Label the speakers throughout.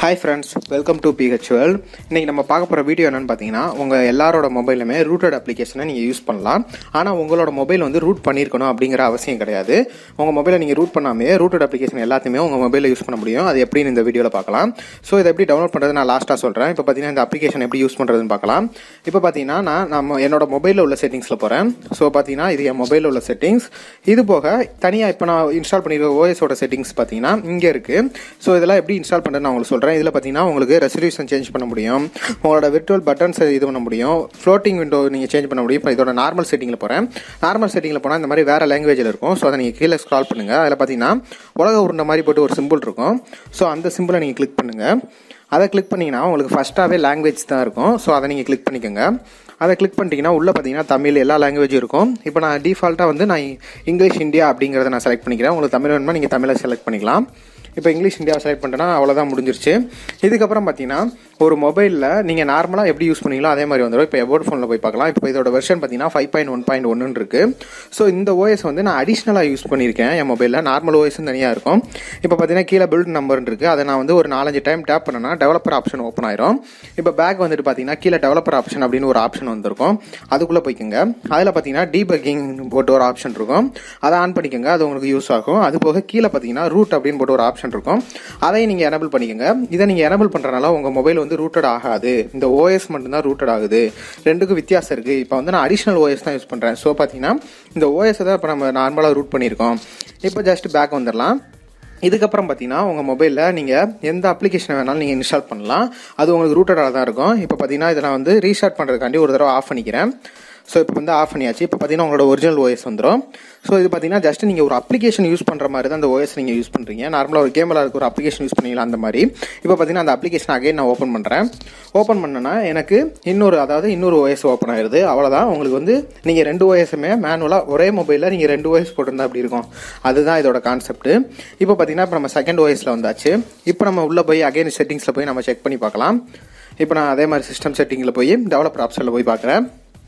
Speaker 1: hi friends welcome to PHL இன்றைக்கி நம்ம பார்க்க போகிற வீடியோ என்னென்னு பார்த்தீங்கன்னா உங்கள் எல்லாரோட மொபைலுமே ரூட்டட் அப்ளிகேஷனை நீங்கள் யூஸ் பண்ணலாம் ஆனால் உங்களோட மொபைல் வந்து ரூட் பண்ணியிருக்கணும் அப்படிங்கிற அவசியம் கிடையாது உங்கள் மொபைலை நீங்கள் ரூட் பண்ணாமே ரூட்டட் அப்ளிகேஷன் எல்லாத்தையுமே உங்கள் மொபைலில் யூஸ் பண்ண முடியும் அது எப்படின்னு இந்த வீடியோவில் பார்க்கலாம் ஸோ இதை எப்படி டவுன்லோட் பண்ணுறது நான் லாஸ்ட்டாக சொல்கிறேன் இப்போ பார்த்தீங்கன்னா இந்த அப்ளிகேஷன் எப்படி யூஸ் பண்ணுறதுன்னு பார்க்கலாம் இப்போ பார்த்தீங்கன்னா நான் நம்ம என்னோட மொபைலில் உள்ள செட்டிங்ஸில் போகிறேன் ஸோ பார்த்தீங்கன்னா இது என் மொபைலில் உள்ள செட்டிங்ஸ் இது போக தனியாக இப்போ நான் இன்ஸ்டால் பண்ணியிருக்க ஓஎஸோட செட்டிங்ஸ் பார்த்தீங்கன்னா இங்கே இருக்குது ஸோ இதெல்லாம் எப்படி இன்ஸ்டால் பண்ணுறது நான் உங்களுக்கு சொல்கிறேன் இதில் பார்த்தீங்கன்னா உங்களுக்கு ரெசல்யூஷன் சேஞ்ச் பண்ண முடியும் உங்களோட விர்ச்சுவல் பட்டன்ஸ் இது பண்ண முடியும் ஃப்ளோட்டிங் விண்டோ நீங்கள் சேஞ்ச் பண்ண முடியும் இப்போ இதோட நார்மல் செட்டிங்கில் போகிறேன் நார்மல் செட்டிங்கில் போனால் இந்த மாதிரி வேறு லாங்குவேஜில் இருக்கும் ஸோ அதை நீங்கள் கீழே ஸ்க்ரால் பண்ணுங்கள் அதில் பார்த்தீங்கன்னா உலக உருண்டை மாதிரி போட்டு ஒரு சிம்பிள் இருக்கும் ஸோ அந்த சிம்பிளை நீங்கள் கிளிக் பண்ணுங்கள் அதை கிளிக் பண்ணிங்கன்னா உங்களுக்கு ஃபஸ்ட்டாகவே லாங்குவேஜ் தான் இருக்கும் ஸோ அதை நீங்கள் கிளிக் பண்ணிக்கோங்க அதை கிளிக் பண்ணிட்டீங்கன்னா உள்ளே பார்த்தீங்கன்னா தமிழ் எல்லா லாங்குவேஜும் இருக்கும் இப்போ நான் டிஃபால்ட்டாக வந்து நான் இங்கிலீஷ் இந்தியா அப்படிங்கிறத நான் செலக்ட் பண்ணிக்கிறேன் உங்களுக்கு தமிழ் வேணுமா நீங்கள் தமிழை செலக்ட் பண்ணிக்கலாம் இப்போ இங்கிலீஷ் இந்தியா செலக்ட் பண்ணிட்டேன்னா அவ்வளோதான் முடிஞ்சிருச்சு இதுக்கப்புறம் பார்த்தீங்கன்னா ஒரு மொபைலில் நீங்கள் நார்மலாக எப்படி யூஸ் பண்ணீங்களோ அதே மாதிரி வந்துடும் இப்போ எபோட் ஃபோனில் போய் பார்க்கலாம் இப்போ இதோட வெர்ஷன் பார்த்தீங்கன்னா ஃபைவ் பாயிண்ட் ஒன் பாயிண்ட் ஒன்று இருக்குது ஸோ இந்த ஓஎஸ் வந்து நான் அடிஷ்னலாக யூஸ் பண்ணியிருக்கேன் என் மொபைலில் நார்மல் ஓஎஸும் தனியாக இருக்கும் இப்போ பார்த்தீங்கன்னா கீழே பில்ட் நம்பர் இருக்குது அதை நான் வந்து ஒரு நாலஞ்சு டைம் டேப் பண்ணேன்னா டெவலப்பர் ஆப்ஷன் ஓப்பன் ஆயிரும் இப்போ பேக் வந்துட்டு பார்த்தீங்கன்னா கீழே டெவலப்பர் ஆப்ஷன் அப்படின்னு ஒரு ஆப்ஷன் வந்திருக்கும் அதுக்குள்ளே போய்க்குங்க அதில் பார்த்தீங்கன்னா டீபக்கிங் போட்டு ஒரு ஆப்ஷன் இருக்கும் அதை ஆன் பண்ணிக்கோங்க அது உங்களுக்கு யூஸ் ஆகும் அது போக கீழே பார்த்தீங்கன்னா ரூட் அப்படின்னு போட்டு ஒரு ஆப்ஷன் இருக்கும் அதையும் நீங்கள் எனபிள் பண்ணிக்கோங்க இதை நீங்கள் எனபிள் பண்ணுறனால உங்கள் மொபைல் வந்து ரூட்டட் ஆகாது இந்த ஓஎஸ் மட்டும்தான் ரூட்டட் ஆகுது ரெண்டுக்கும் வித்தியாசம் இருக்குது இப்போ வந்து நான் அடிஷ்னல் ஓஎஸ் தான் யூஸ் பண்ணுறேன் ஸோ பார்த்தீங்கன்னா இந்த ஓஎஸை தான் இப்போ நம்ம நார்மலாக ரூட் பண்ணியிருக்கோம் இப்போ ஜஸ்ட் பேக் வந்துடலாம் இதுக்கப்புறம் பார்த்தீங்கன்னா உங்கள் மொபைலில் நீங்கள் எந்த அப்ளிகேஷனை வேணாலும் நீங்கள் இன்ஸ்டால் பண்ணலாம் அது உங்களுக்கு ரூட்டடாக தான் இருக்கும் இப்போ பார்த்தீங்கன்னா இதை நான் வந்து ரீஸ்டார்ட் பண்ணுறதுக்காண்டி ஒரு தடவை ஆஃப் பண்ணிக்கிறேன் ஸோ இப்போ வந்து ஆஃப் பண்ணியாச்சு இப்போ பார்த்தீங்கன்னா உங்களோட ஒரிஜினல் ஓஎஸ் வந்துடும் ஸோ இது பார்த்தீங்கன்னா ஜஸ்ட் நீங்கள் ஒரு அப்ளிகேஷன் யூஸ் பண்ணுற மாதிரி தான் அந்த ஓஎஸ் நீங்கள் யூஸ் பண்ணுறீங்க நார்மலாக ஒரு கேமில் இருக்க ஒரு அப்ளிகேஷன் யூஸ் பண்ணீங்களா அந்த மாதிரி இப்போ பார்த்தீங்கன்னா அந்த அப்ளிகேஷன் அகைன் நான் ஓப்பன் பண்ணுறேன் ஓப்பன் பண்ணேன்னா எனக்கு இன்னொரு அதாவது இன்னொரு ஓஎஸ் ஓப்பன் ஆயிடுது அவ்வளோதான் உங்களுக்கு வந்து நீங்கள் ரெண்டு ஓஎஸுமே மேனுவலாக ஒரே மொபைலில் நீங்கள் ரெண்டு ஓஎஸ் போட்டிருந்தா அப்படி இருக்கும் அதுதான் இதோட கான்செப்ட் இப்போ பார்த்தீங்கன்னா இப்போ நம்ம செகண்ட் ஓஎஸில் வந்தாச்சு இப்போ நம்ம உள்ளே போய் அகைன் செட்டிங்ஸில் போய் நம்ம செக் பண்ணி பார்க்கலாம் இப்போ நான் அதே மாதிரி சிஸ்டம் செட்டிங்கில் போய் டெவலப்பர் ஆப்ஷனில் போய் பார்க்குறேன்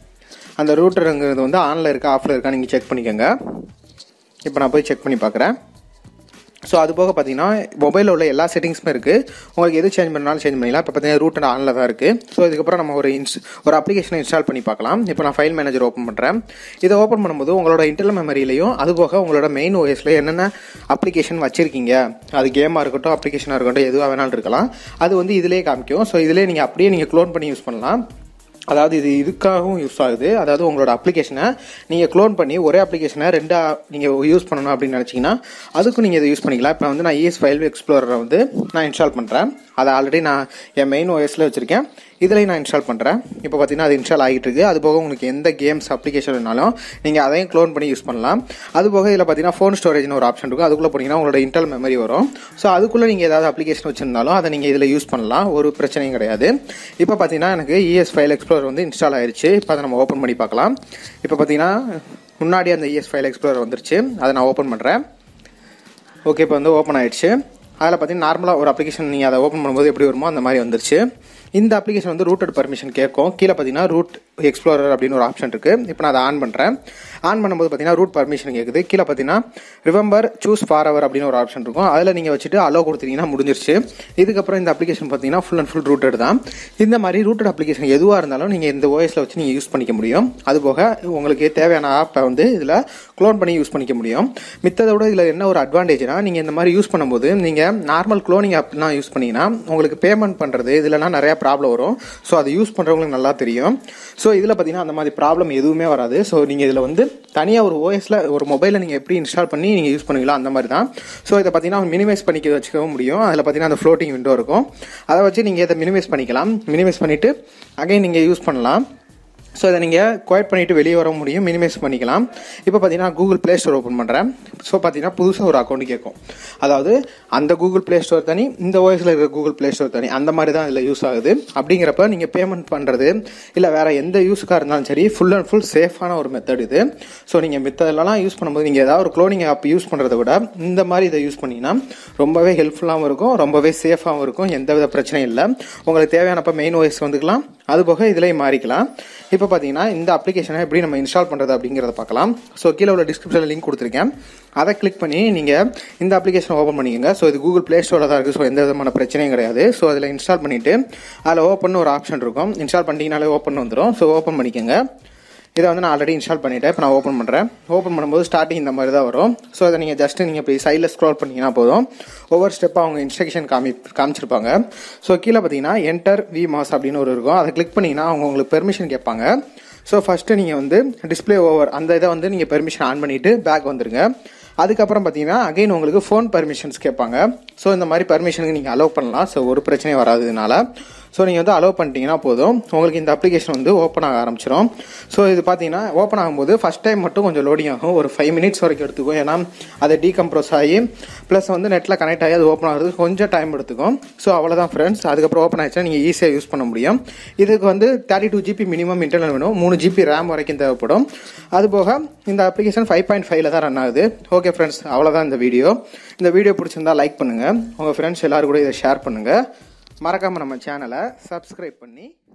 Speaker 1: அந்த ரூட்டருங்கிறது வந்து ஆனில் இருக்கா ஆஃபில் இருக்கா நீங்கள் செக் பண்ணிக்கோங்க இப்போ நான் போய் செக் பண்ணி பார்க்குறேன் ஸோ அது போக பார்த்தீங்கன்னா மொபைலில் உள்ள எல்லா செட்டிங்ஸுமே இருக்குது உங்களுக்கு எது சேஞ்ச் பண்ணாலும் சேஞ்ச் பண்ணிக்கலாம் இப்போ பார்த்தீங்கன்னா ரூட் அண்ட் ஆனில் தான் இருக்குது ஸோ இதுக்கப்புறம் நம்ம ஒரு இன்ஸ் ஒரு அப்ளிகேஷனை இன்ஸ்டால் பண்ணி பார்க்கலாம் இப்போ நான் ஃபைல் மேனேஜர் ஓப்பன் பண்ணுறேன் இதை ஓப்பன் பண்ணும்போது உங்களோட இன்டர்னல் மெமரியிலையும் அது போக உங்களோட மெயின் ஓஎஸில் என்னென்ன அப்ளிகேஷன் வச்சிருக்கீங்க அது கேமாக இருக்கட்டும் அப்ளிகேஷனாக இருக்கட்டும் எதுவாக வேணாலும் இருக்கலாம் அது வந்து இதிலே காமிக்கும் ஸோ இதிலே நீங்கள் அப்படியே நீங்கள் க்ளோன் பண்ணி யூஸ் பண்ணலாம் அதாவது இது இதுக்காகவும் யூஸ் ஆகுது அதாவது உங்களோட அப்ளிகேஷனை நீங்கள் க்ளோன் பண்ணி ஒரே அப்ளிகேஷனை ரெண்டாக நீங்கள் யூஸ் பண்ணணும் அப்படின்னு நினச்சிங்கன்னா அதுக்கும் நீங்கள் இதை யூஸ் பண்ணிக்கலாம் இப்போ வந்து நான் இஎஸ் ஃபைல் எக்ஸ்ப்ளோரரை வந்து நான் இன்ஸ்டால் பண்ணுறேன் அதை ஆல்ரெடி நான் என் மெயின் ஓஎஸில் வச்சுருக்கேன் இதுலேயும் நான் இன்ஸ்டால் பண்ணுறேன் இப்போ பார்த்தீங்கன்னா அது இன்ஸ்டால் ஆகிட்டு இருக்கு அது போக உங்களுக்கு எந்த கேம்ஸ் அப்ளிகேஷன் வேணாலும் நீங்கள் அதையும் க்ளோன் பண்ணி யூஸ் பண்ணலாம் அது போக இதில் பார்த்தீங்கன்னா ஃபோன் ஸ்டோரேஜ்னு ஒரு ஆப்ஷன் இருக்கும் அதுக்குள்ளே போனீங்கன்னா உங்களோட இன்டர்னல் மெமரி வரும் ஸோ அதுக்குள்ளே நீங்கள் ஏதாவது அப்ளிகேஷன் வச்சிருந்தாலும் அதை நீங்கள் இதில் யூஸ் பண்ணலாம் ஒரு பிரச்சனையும் கிடையாது இப்போ பார்த்தீங்கன்னா எனக்கு இஎஸ் ஃபைல் எக்ஸ்ப்ளோரர் வந்து இன்ஸ்டால் ஆயிடுச்சு இப்போ அதை நம்ம ஓப்பன் பண்ணி பார்க்கலாம் இப்போ பார்த்தீங்கன்னா முன்னாடி அந்த இஎஸ் ஃபைல் எக்ஸ்ப்ளோரர் வந்துருச்சு அதை நான் ஓப்பன் பண்ணுறேன் ஓகே இப்போ வந்து ஓப்பன் ஆயிடுச்சு அதில் பார்த்தீங்கன்னா நார்மலாக ஒரு அப்ளிகேஷன் நீங்கள் அதை ஓப்பன் பண்ணும்போது எப்படி வருமோ அந்த மாதிரி வந்துருச்சு இந்த அப்ளிகேஷன் வந்து ரூட்டட் பர்மிஷன் கேட்கும் கீழே பார்த்தீங்கன்னா ரூட் எக்ஸ்ப்ளோரர் அப்படின்னு ஒரு ஆப்ஷன் இருக்குது இப்போ நான் அதை ஆன் பண்ணுறேன் ஆன் பண்ணும்போது பார்த்தீங்கன்னா ரூட் பர்மிஷன் கேட்குது கீழே பார்த்தீங்கன்னா ரிவம்பர் சூஸ் ஃபார் அவர் அப்படின்னு ஒரு ஆப்ஷன் இருக்கும் அதில் நீங்கள் வச்சுட்டு அலோ கொடுத்தீங்கன்னா முடிஞ்சிருச்சு இதுக்கப்புறம் இந்த அப்ளிகேஷன் பார்த்தீங்கன்னா ஃபுல் அண்ட் ஃபுல் ரூட்டட் தான் இந்த மாதிரி ரூட்டட் அப்ளிகேஷன் எதுவாக இருந்தாலும் நீங்கள் இந்த ஓஎஸில் வச்சு நீங்கள் யூஸ் பண்ணிக்க முடியும் அதுபோக உங்களுக்கு தேவையான ஆப்பை வந்து இதில் க்ளோன் பண்ணி யூஸ் பண்ணிக்க முடியும் மித்ததை விட இதில் என்ன ஒரு அட்வான்டேஜ்னா நீங்கள் இந்த மாதிரி யூஸ் பண்ணும்போது நீங்கள் நார்மல் க்ளோனிங் ஆப்லாம் யூஸ் பண்ணிங்கன்னா உங்களுக்கு பேமெண்ட் பண்ணுறது இதுலலாம் நிறையா ப்ராப்ளம் வரும் ஸோ அதை யூஸ் பண்ணுறவங்களுக்கு நல்லா தெரியும் ஸோ இதில் பார்த்தீங்கன்னா அந்த மாதிரி ப்ராப்ளம் எதுவுமே வராது ஸோ நீங்கள் இதில் வந்து தனியாக ஒரு ஓஎஸில் ஒரு மொபைலில் நீங்கள் எப்படி இன்ஸ்டால் பண்ணி நீங்கள் யூஸ் பண்ணுவீங்களோ அந்த மாதிரி தான் ஸோ இதை பார்த்தீங்கன்னா மினிமைஸ் பண்ணிக்க வச்சுக்கவும் முடியும் அதில் பார்த்தீங்கன்னா அந்த ஃப்ளோட்டிங் விண்டோ இருக்கும் அதை வச்சு நீங்கள் இதை மினிமைஸ் பண்ணிக்கலாம் மினிமைஸ் பண்ணிவிட்டு அகைன் நீங்கள் யூஸ் பண்ணலாம் ஸோ இதை நீங்கள் குவைட் பண்ணிவிட்டு வெளியே வர முடியும் மினிமைஸ் பண்ணிக்கலாம் இப்போ பார்த்தீங்கன்னா கூகுள் ப்ளே ஸ்டோர் ஓப்பன் பண்ணுறேன் ஸோ பார்த்தீங்கன்னா புதுசாக ஒரு அக்கௌண்ட் கேட்கும் அதாவது அந்த கூகுள் ப்ளே ஸ்டோர் தனி இந்த ஓஎஸில் இருக்கிற கூகுள் ப்ளே ஸ்டோர் தனி அந்த மாதிரி தான் இதில் யூஸ் ஆகுது அப்படிங்கிறப்ப நீங்கள் பேமெண்ட் பண்ணுறது இல்லை வேறு எந்த யூஸுக்காக இருந்தாலும் சரி ஃபுல் அண்ட் ஃபுல் சேஃபான ஒரு மெத்தட் இது ஸோ நீங்கள் மித்ததெல்லாம் யூஸ் பண்ணும்போது நீங்கள் ஏதாவது ஒரு க்ளோனிங் ஆப் யூஸ் பண்ணுறத விட இந்த மாதிரி இதை யூஸ் பண்ணிங்கன்னா ரொம்பவே ஹெல்ப்ஃபுல்லாகவும் இருக்கும் ரொம்பவே சேஃபாகவும் இருக்கும் எந்த வித பிரச்சனையும் இல்லை உங்களுக்கு தேவையானப்ப மெயின் ஓஎஸ் வந்துக்கலாம் அது போக இதுலேயும் மாறிக்கலாம் இப்போ பார்த்தீங்கன்னா இந்த அப்ளிகேஷனை எப்படி நம்ம இன்ஸ்டால் பண்ணுறது அப்படிங்கிறத பார்க்கலாம் ஸோ கீழே உள்ள டிஸ்கிரிப்ஷனில் லிங்க் கொடுத்துருக்கேன் அதை கிளிக் பண்ணி நீங்கள் இந்த அப்ளிகேஷனை ஓப்பன் பண்ணிக்கோங்க ஸோ இது கூகுள் ப்ளே ஸ்டோரில் தான் இருக்குது ஸோ எந்த விதமான பிரச்சனையும் கிடையாது ஸோ அதில் இன்ஸ்டால் பண்ணிவிட்டு அதில் ஓப்பன் ஒரு ஆப்ஷன் இருக்கும் இன்ஸ்டால் பண்ணிட்டீங்கனாலே ஓப்பன் வந்துடும் ஸோ ஓப்பன் பண்ணிக்கோங்க இதை வந்து நான் ஆல்ரெடி இன்ஸ்டால் பண்ணிவிட்டேன் இப்போ நான் ஓப்பன் பண்ணுறேன் ஓப்பன் பண்ணும்போது ஸ்டார்டிங் இந்த மாதிரி தான் வரும் ஸோ அதை நீங்கள் ஜஸ்ட் நீங்கள் இப்படி சைடில் ஸ்க்ரோல் பண்ணிங்கன்னா போதும் ஒவ்வொரு ஸ்டெப்பாக அவங்க இன்ஸ்ட்ரக்ஷன் காமி காமிச்சிருப்பாங்க ஸோ கீழே பார்த்தீங்கன்னா என்டர் வி மாஸ் அப்படின்னு ஒரு இருக்கும் அதை கிளிக் பண்ணிங்கன்னா அவங்க உங்களுக்கு பெர்மிஷன் கேட்பாங்க ஸோ ஃபஸ்ட்டு நீங்கள் வந்து டிஸ்பிளே ஓவர் அந்த இதை வந்து நீங்கள் பெர்மிஷன் ஆன் பண்ணிவிட்டு பேக் வந்துருங்க அதுக்கப்புறம் பார்த்தீங்கன்னா அகைன் உங்களுக்கு ஃபோன் பர்மிஷன்ஸ் கேட்பாங்க ஸோ இந்த மாதிரி பர்மிஷனுக்கு நீங்கள் அலோவ் பண்ணலாம் ஸோ ஒரு பிரச்சனையும் வராததுனால ஸோ நீங்கள் வந்து அலோவ் பண்ணிட்டீங்கன்னா போதும் உங்களுக்கு இந்த அப்ளிகேஷன் வந்து ஓப்பன் ஆக ஆரம்பிச்சிடும் ஸோ இது பார்த்தீங்கன்னா ஓப்பன் ஆகும்போது ஃபஸ்ட் டைம் மட்டும் கொஞ்சம் லோடிங் ஆகும் ஒரு ஃபைவ் மினிட்ஸ் வரைக்கும் எடுத்துக்கும் ஏன்னா அது டீகம்ப்ரோஸ் ஆகி ப்ளஸ் வந்து நெட்டில் கனெக்ட் ஆகி அது ஓப்பன் ஆகிறதுக்கு கொஞ்சம் டைம் எடுத்துக்கும் ஸோ அவ்வளோதான் ஃப்ரெண்ட்ஸ் அதுக்கப்புறம் ஓப்பன் ஆயிடுச்சுன்னா நீங்கள் ஈஸியாக யூஸ் பண்ண முடியும் இதுக்கு வந்து thirty two GB minimum internal வேணும் மூணு ஜிபி ரேம் வரைக்கும் தேவைப்படும் அது போக இந்த அப்ளிகேஷன் ஃபைவ் பாயிண்ட் ஃபைவ்ல தான் ரன் ஆகுது ஓகே ஃப்ரெண்ட்ஸ் அவ்வளோதான் இந்த வீடியோ இந்த வீடியோ பிடிச்சிருந்தா லைக் பண்ணுங்கள் உங்கள் ஃப்ரெண்ட்ஸ் எல்லோரும் கூட இதை ஷேர் பண்ணுங்கள் மறக்காமல் நம்ம சேனலை சப்ஸ்கிரைப் பண்ணி